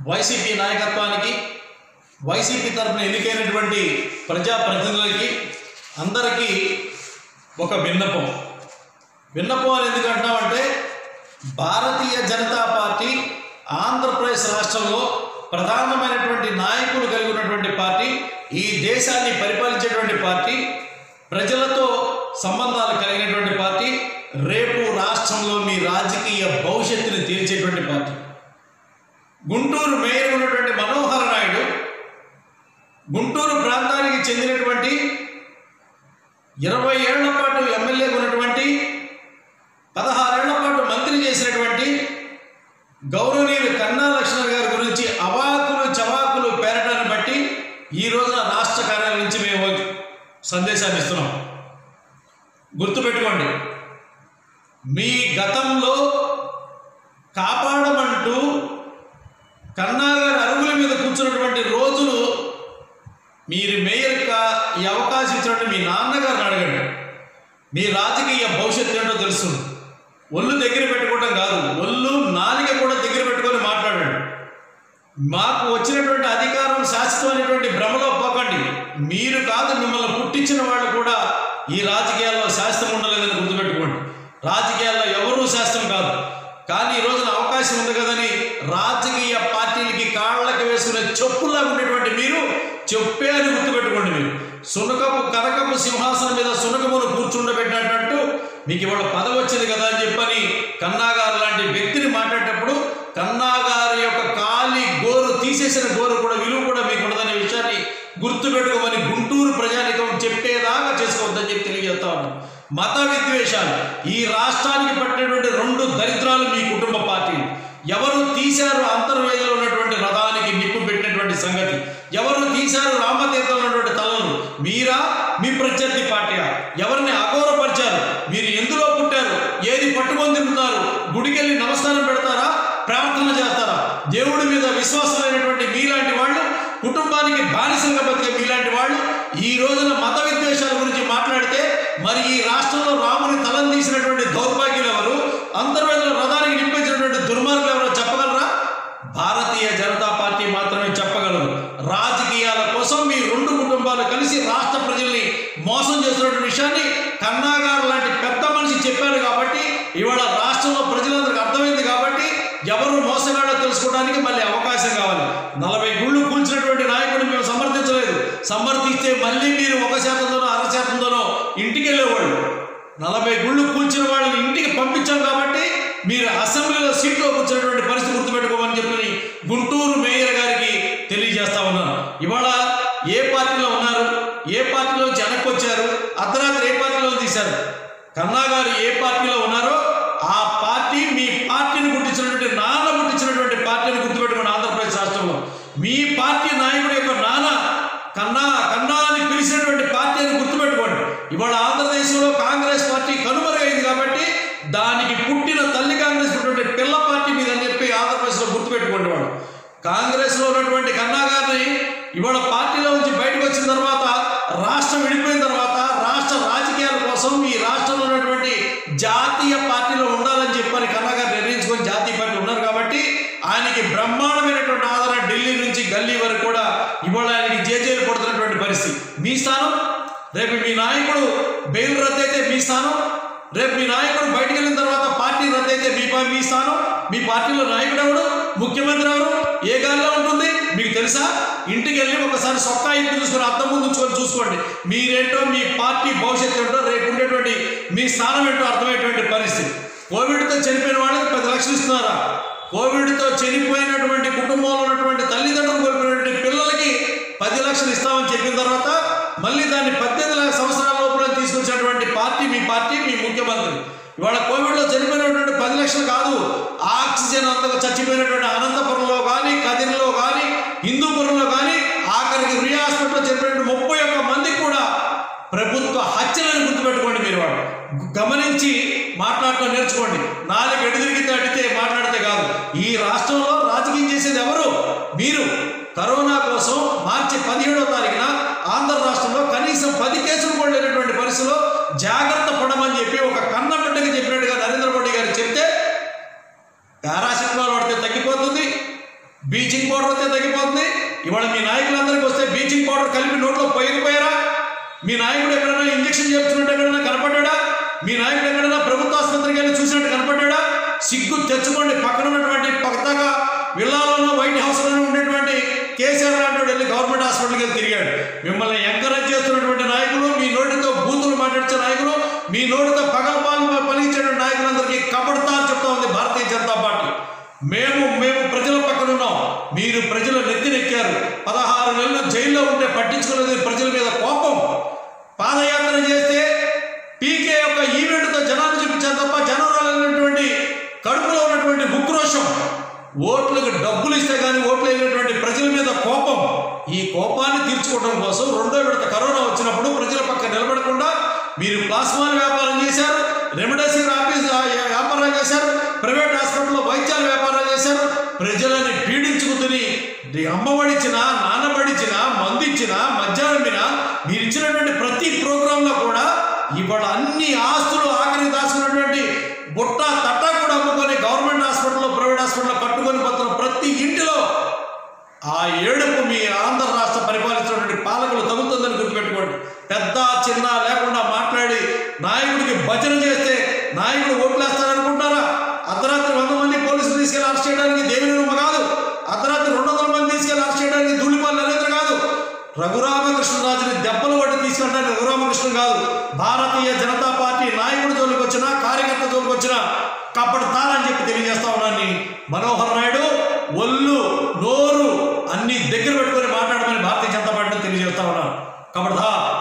YCP నాయకత్వానికి YCP తరఫున ఎన్నికైనటువంటి ప్రజాప్రతినిధులకి అందరికీ ఒక విన్నపం విన్నపం అని ఎందుకు అంటామంటే భారతీయ జనతా పార్టీ ఆంధ్రప్రదేశ్ రాష్ట్రంలో ప్రధానమైనటువంటి నాయకులు కలిగి ఉన్నటువంటి పార్టీ ఈ దేశాన్ని పరిపాలించేటువంటి పార్టీ ప్రజలతో సంబంధాలు కలిగినటువంటి పార్టీ రేపు రాష్ట్రంలో మీ రాజకీయ భవిష్యత్తుని తేల్చేటువంటి పార్టీ గుంటూరు మేయర్ ఉన్నటువంటి మనోహర్ నాయుడు గుంటూరు ప్రాంతానికి చెందినటువంటి ఇరవై ఏళ్ల పాటు ఎమ్మెల్యేగా ఉన్నటువంటి పదహారేళ్ల పాటు మంత్రి చేసినటువంటి గౌరవనీయులు కన్నా లక్ష్మణ్ గారి గురించి అవాకులు చవాకులు పేరటాన్ని బట్టి ఈ రోజున రాష్ట్ర కార్యాలయం నుంచి మేము సందేశాన్ని ఇస్తున్నాం గుర్తుపెట్టుకోండి మీ గతంలో కాపాడమంటూ కన్నా గారి అరుగుల మీద కూర్చున్నటువంటి రోజులు మీరు మేయర్ కా ఈ అవకాశం ఇచ్చినట్టు మీ నాన్నగారిని అడగండి మీ రాజకీయ భవిష్యత్తు ఏంటో తెలుస్తుంది ఒళ్ళు దగ్గర పెట్టుకోవడం కాదు ఒళ్ళు నాలిక కూడా దగ్గర పెట్టుకొని మాట్లాడండి మాకు వచ్చినటువంటి అధికారం శాశ్వతమైనటువంటి భ్రమలో పోకండి మీరు కాదు మిమ్మల్ని పుట్టించిన వాళ్ళు కూడా ఈ రాజకీయాల్లో శాస్త్రం ఉండలేదని గుర్తుపెట్టుకోండి రాజకీయాల్లో ఎవరూ శాస్త్రం కాదు కానీ ఈ రోజున అవకాశం ఉంది కదని రాజకీయ పార్టీలకి కాళ్ళకి వేసుకునే చెప్పులా ఉండేటువంటి మీరు చెప్పే అని గుర్తుపెట్టుకోండి మీరు సునకపు కనకపు సింహాసనం మీద సునకమును కూర్చుండబెట్టినట్టు మీకు ఇవాళ పదవి వచ్చింది కదా అని చెప్పని కన్నాగారు లాంటి వ్యక్తిని మాట్లాడేటప్పుడు కన్నాగారి యొక్క కాలి గోరు తీసేసిన గోరు కూడా విలువ కూడా మీకు ఉండదనే విషయాన్ని గుర్తుపెట్టుకోమని గుంటూరు ప్రజానికం చెప్పేదాకా చేసుకోవద్దని చెప్పి తెలియజేస్తా ఉన్నాను మత విద్వేషాలు ఈ రాష్ట్రానికి పట్టినటువంటి రెండు దరిద్రాలు మీ కుటుంబ పార్టీలు ఎవరు తీశారు అంతర్వేదిలో ఉన్నటువంటి రథానికి నిప్పు పెట్టినటువంటి సంగతి ఎవరు తీశారు రామతీర్థంలో ఉన్నటువంటి తలలు మీరా మీ ప్రత్యర్థి పార్టీయా ఎవరిని అగౌరవపరిచారు మీరు ఎందులో పుట్టారు ఏది పట్టుకొని తిరుగుతారు గుడికెళ్ళి నమస్కారం పెడతారా ప్రార్థన చేస్తారా దేవుడి మీద విశ్వాసమైనటువంటి మీలాంటి వాళ్ళు కుటుంబానికి బానిసలుగా బతికే మీలాంటి వాళ్ళు ఈ రోజున మత విద్వేషాల గురించి మాట్లాడితే మరి ఈ రాష్ట్రంలో రాముని తలం తీసినటువంటి దౌర్భాగ్యులు ఎవరు అంతర్వేదిలో రథానికి నింపించినటువంటి దుర్మార్గులు ఎవరో చెప్పగలరా భారతీయ జనతా పార్టీ మాత్రమే చెప్పగలరు రాజకీయాల కోసం మీ రెండు కుటుంబాలు కలిసి రాష్ట్ర ప్రజల్ని మోసం చేస్తున్న విషయాన్ని కన్నాగారు లాంటి పెద్ద మనిషి చెప్పారు కాబట్టి ఇవాళ రాష్ట్రంలో ప్రజలందరికీ అర్థమైంది కాబట్టి ఎవరు మోసగాడో తెలుసుకోవడానికి మళ్ళీ అవకాశం కావాలి నలభై గుళ్ళు కూల్చినటువంటి నాయకుడిని మేము సమర్థించలేదు సమర్థిస్తే మళ్ళీ మీరు ఒక శాతంతోనో అర శాతంతోనో ఇంటికి వెళ్ళేవాళ్ళు నలభై గుళ్ళు కూల్చిన వాళ్ళని ఇంటికి పంపించాం కాబట్టి మీరు అసెంబ్లీలో సీట్లో కూర్చున్నటువంటి పరిస్థితి గుర్తుపెట్టుకోమని చెప్పి గుంటూరు మేయర్ గారికి తెలియజేస్తా ఉన్నాను ఇవాళ ఏ పార్టీలో ఉన్నారు ఏ పార్టీలోంచి వెనక్కి వచ్చారు అర్ధరాత్రి ఏ పార్టీలో తీశారు కన్నా గారు ఏ పార్టీలో ఉన్నారో ఆ పార్టీ మీ పార్టీని గుర్తించినటువంటి నాన్న గుర్తించినటువంటి పార్టీని గుర్తుపెట్టుకోండి ఆంధ్రప్రదేశ్ రాష్ట్రంలో మీ పార్టీ నాయకుడి యొక్క నాన్న కన్నా కన్నా అని పిలిచినటువంటి పార్టీ అని గుర్తుపెట్టుకోండి ఇవాళ ఆంధ్రదేశంలో కాంగ్రెస్ పార్టీ కనుమరుగైంది కాబట్టి దానికి పుట్టిన తల్లి కాంగ్రెస్ ఉన్నటువంటి పిల్ల పార్టీ మీద అని చెప్పి ఆంధ్రప్రదేశ్లో గుర్తుపెట్టుకోండి వాడు కాంగ్రెస్లో ఉన్నటువంటి కన్నా గారిని ఇవాళ పార్టీలో నుంచి బయటకు వచ్చిన తర్వాత రాష్ట్రం విడిపోయిన తర్వాత రాష్ట్ర రాజకీయాల కోసం ఈ రాష్ట్రంలో ఉన్నటువంటి జాతీయ పార్టీలో ఉండాలని చెప్పని కన్నా గారు నిర్ణయించుకొని జాతీయ పార్టీ ఉన్నారు కాబట్టి ఆయనకి బ్రహ్మాండమైనటువంటి ఆదరణ ఢిల్లీ నుంచి గల్లీ వరకు కూడా ఇవాళ ఆయనకి జేజేలు కొడుతున్నటువంటి పరిస్థితి మీ స్థానం రేపు మీ నాయకుడు బెయిల్ రద్దయితే మీ స్థానం రేపు మీ నాయకుడు బయటికి వెళ్ళిన తర్వాత పార్టీ రద్దయితే మీ పా- మీ స్థానం మీ పార్టీలో నాయకుడు ఎవడు ముఖ్యమంత్రి ఎవరు ఏ గాలిలో ఉంటుంది మీకు తెలుసా ఇంటికి వెళ్ళి ఒకసారి సొక్కా ఇంటి చూసుకొని అర్థం ముందు ఉంచుకొని చూసుకోండి మీరేంటో మీ పార్టీ భవిష్యత్తు ఏంటో రేపు ఉండేటువంటి మీ స్థానం ఏంటో అర్థమయ్యేటువంటి పరిస్థితి కోవిడ్తో చనిపోయిన వాళ్ళకి పది లక్షలు ఇస్తున్నారా కోవిడ్తో చనిపోయినటువంటి కుటుంబంలో ఉన్నటువంటి తల్లిదండ్రులు కోల్పోయినటువంటి పిల్లలకి పది లక్షలు ఇస్తామని చెప్పిన తర్వాత మళ్ళీ దాన్ని పద్దెనిమిది లక్షల సంవత్సరాల లోపల తీసుకొచ్చినటువంటి పార్టీ మీ పార్టీ మీ ముఖ్యమంత్రి ఇవాళ కోవిడ్లో చనిపోయినటువంటి పది లక్షలు కాదు ఆక్సిజన్ అంతగా చచ్చిపోయినటువంటి అనంతపురంలో కానీ కదిరిలో కానీ హిందూపురంలో కానీ ఆఖరికి రియా హాస్పిటల్లో చనిపోయిన ముప్పై ఒక్క మందికి కూడా ప్రభుత్వ హత్యలను గుర్తుపెట్టుకోండి మీరు వాడు గమనించి మాట్లాడటం నేర్చుకోండి నాలుగు ఎడుదిరిగితే అడిగితే మాట్లాడితే కాదు ఈ రాష్ట్రంలో రాజకీయం చేసేది ఎవరు మీరు కరోనా కోసం మార్చి పదిహేడవ తారీఖున ఆంధ్ర రాష్ట్రంలో కనీసం పది కేసులు కూడా లేనటువంటి పరిస్థితిలో జాగ్రత్త పడమని చెప్పి ఒక కన్న బిడ్డకి చెప్పినట్టుగా నరేంద్ర మోడీ గారు చెప్తే పారాసిటమాల్ వాడితే తగ్గిపోతుంది బ్లీచింగ్ పౌడర్ ఇవాళ మీ నాయకులందరికీ వస్తే బ్లీచింగ్ పౌడర్ కలిపి నోట్లో పోయకపోయారా మీ నాయకుడు ఎక్కడైనా ఇంజక్షన్ చేస్తున్నట్టు ఎక్కడైనా కనపడ్డా మీ నాయకుడు ఎక్కడైనా ప్రభుత్వ ఆసుపత్రికి వెళ్ళి చూసినట్టు కనపడ్డా సిగ్గు తెచ్చుకోండి పక్కన ఉన్నటువంటి పక్కగా విల్లాలోనూ వైట్ హౌస్లోనూ ఉండేటువంటి కేసీఆర్ లాంటి వాడు వెళ్ళి గవర్నమెంట్ హాస్పిటల్కి వెళ్ళి తిరిగాడు మిమ్మల్ని ఎంకరేజ్ చేస్తున్నటువంటి నాయకులు మీ నోటితో బూతులు మాట్లాడించే నాయకులు మీ నోటితో పగలపాలు పలిగించేటువంటి నాయకులందరికీ కబడతా అని చెప్తా ఉంది భారతీయ జనతా పార్టీ మేము మేము ప్రజల పక్కన ఉన్నాం మీరు ప్రజల నెత్తినెక్కారు పదహారు నెలలు జైల్లో ఉంటే పట్టించుకునేది ప్రజల మీద కోపం పాదయాత్ర చేస్తే పీకే యొక్క ఈవెంట్తో జనాన్ని చూపించారు తప్ప జనరాలైనటువంటి కడుపులో ఉన్నటువంటి ఉక్రోషం ఓట్లకు డబ్బులు ఇస్తే కానీ ఓట్లు వేయనటువంటి ప్రజల మీద కోపం ఈ కోపాన్ని తీర్చుకోవడం కోసం రెండో విడత కరోనా వచ్చినప్పుడు ప్రజల పక్క నిలబడకుండా మీరు ప్లాస్మాల వ్యాపారం చేశారు రెమిడెసివిర్ ఆఫీస్ వ్యాపారం చేశారు ప్రైవేట్ హాస్పిటల్లో వైద్యాల వ్యాపారం చేశారు ప్రజలని పీడించుకుని అమ్మబడిచిన నాన్నబడిచిన మందిచ్చిన మధ్యాహ్నమిన మీరు ఇచ్చినటువంటి ప్రతి ప్రోగ్రాంలో కూడా ఇవాళ అన్ని ఆస్తులు ఆఖరికి దాచుకున్నటువంటి బుట్ట తట్ట కూడా అమ్ముకొని గవర్నమెంట్ హాస్పిటల్లో ప్రైవేట్ హాస్పిటల్లో కట్టుకొని పోతున్న ప్రతి ఇంటిలో ఆ ఏడుపు మీ ఆంధ్ర రాష్ట్ర పరిపాలిస్తున్నటువంటి పాలకులు తగులుతుందని గుర్తుపెట్టుకోండి పెద్ద చిన్న లేకుండా మాట్లాడి నాయకుడికి భజన చేస్తే నాయకుడు ఓట్లేస్తారనుకుంటారా అర్ధరాత్రి వంద మంది పోలీసులు తీసుకెళ్లి అరెస్ట్ చేయడానికి దేవిని రూమ కాదు అర్ధరాత్రి రెండు వందల మంది తీసుకెళ్లి అరెస్ట్ చేయడానికి ధూళిపాలు నరేంద్ర కాదు రఘురామకృష్ణరాజుని దెబ్బలు కొట్టి తీసుకెళ్ళడానికి రఘురామకృష్ణ కాదు భారతీయ జనతా పార్టీ నాయకుడి జోలికి వచ్చినా కార్యకర్త జోలికి వచ్చినా కప్పడతారని చెప్పి తెలియజేస్తా ఉన్నాను మనోహర్ నాయుడు ఒళ్ళు నోరు అన్ని దగ్గర పెట్టుకొని మాట్లాడమని భారతీయ జనతా పార్టీ తెలియజేస్తా ఉన్నాను కబడ్దా